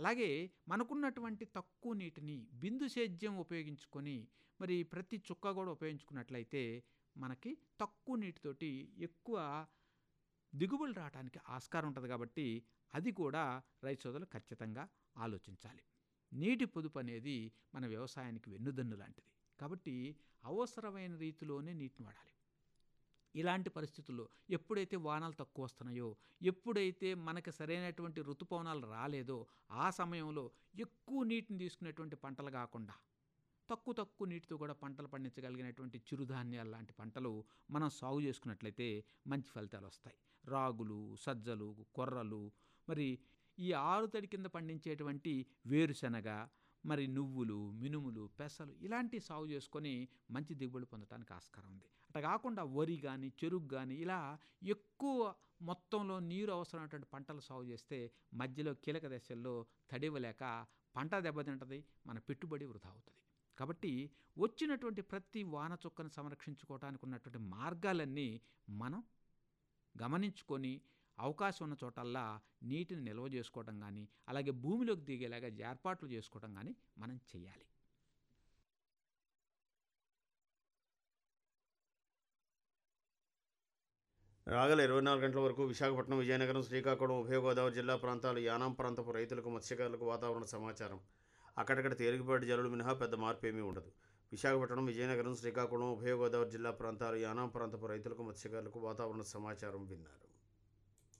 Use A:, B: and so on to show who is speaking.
A: అలాగే మనకున్నటువంటి తక్కువ నీటిని బిందు సేద్యం ఉపయోగించుకొని మరి ప్రతి చుక్క కూడా ఉపయోగించుకున్నట్లయితే మనకి తక్కువ నీటితోటి ఎక్కువ దిగుబడులు రావడానికి ఆస్కారం ఉంటుంది కాబట్టి అది కూడా రైతు సోదరులు ఖచ్చితంగా ఆలోచించాలి నీటి పొదుపు అనేది మన వ్యవసాయానికి వెన్నుదన్ను లాంటిది కాబట్టి అవసరమైన రీతిలోనే నీటిని వాడాలి ఇలాంటి పరిస్థితుల్లో ఎప్పుడైతే వానలు తక్కువ వస్తున్నాయో ఎప్పుడైతే మనకి సరైనటువంటి ఋతుపవనాలు రాలేదో ఆ సమయంలో ఎక్కువ నీటిని తీసుకునేటువంటి పంటలు కాకుండా తక్కువ తక్కువ నీటితో కూడా పంటలు పండించగలిగినటువంటి చిరుధాన్యాలు లాంటి పంటలు మనం సాగు చేసుకున్నట్లయితే మంచి ఫలితాలు వస్తాయి రాగులు సజ్జలు కొర్రలు మరి ఈ ఆరుతడి కింద పండించేటువంటి వేరుశనగ మరి నువ్వులు మినుములు పెసలు ఇలాంటి సాగు చేసుకొని మంచి దిగుబడి పొందడానికి ఆస్కారం ఉంది అట్లా కాకుండా వరి కానీ చెరుకు కానీ ఇలా ఎక్కువ మొత్తంలో నీరు అవసరమైనటువంటి పంటలు సాగు చేస్తే మధ్యలో కీలక దశల్లో తడివలేక పంట దెబ్బతింటది మన పెట్టుబడి వృధా అవుతుంది కాబట్టి వచ్చినటువంటి ప్రతి వాన చుక్కను సంరక్షించుకోవడానికి ఉన్నటువంటి మార్గాలన్నీ మనం గమనించుకొని అవకాశం ఉన్న చోటల్లా నీటిని నిల్వ చేసుకోవడం కానీ అలాగే భూమిలోకి దిగేలాగా ఏర్పాట్లు చేసుకోవడం కానీ మనం చేయాలి
B: రాగల ఇరవై నాలుగు గంటల వరకు విశాఖపట్నం విజయనగరం శ్రీకాకుళం ఉభయ గోదావరి జిల్లా ప్రాంతాలు యానాం ప్రాంతపు రైతులకు మత్స్యకారులకు వాతావరణ సమాచారం అక్కడక్కడ తేలికపాటి జల్లులు మినహా పెద్ద మార్పు ఏమీ ఉండదు విశాఖపట్నం విజయనగరం శ్రీకాకుళం ఉభయ గోదావరి జిల్లా ప్రాంతాలు యానాం ప్రాంతపు రైతులకు మత్స్యకారులకు వాతావరణ సమాచారం విన్నారు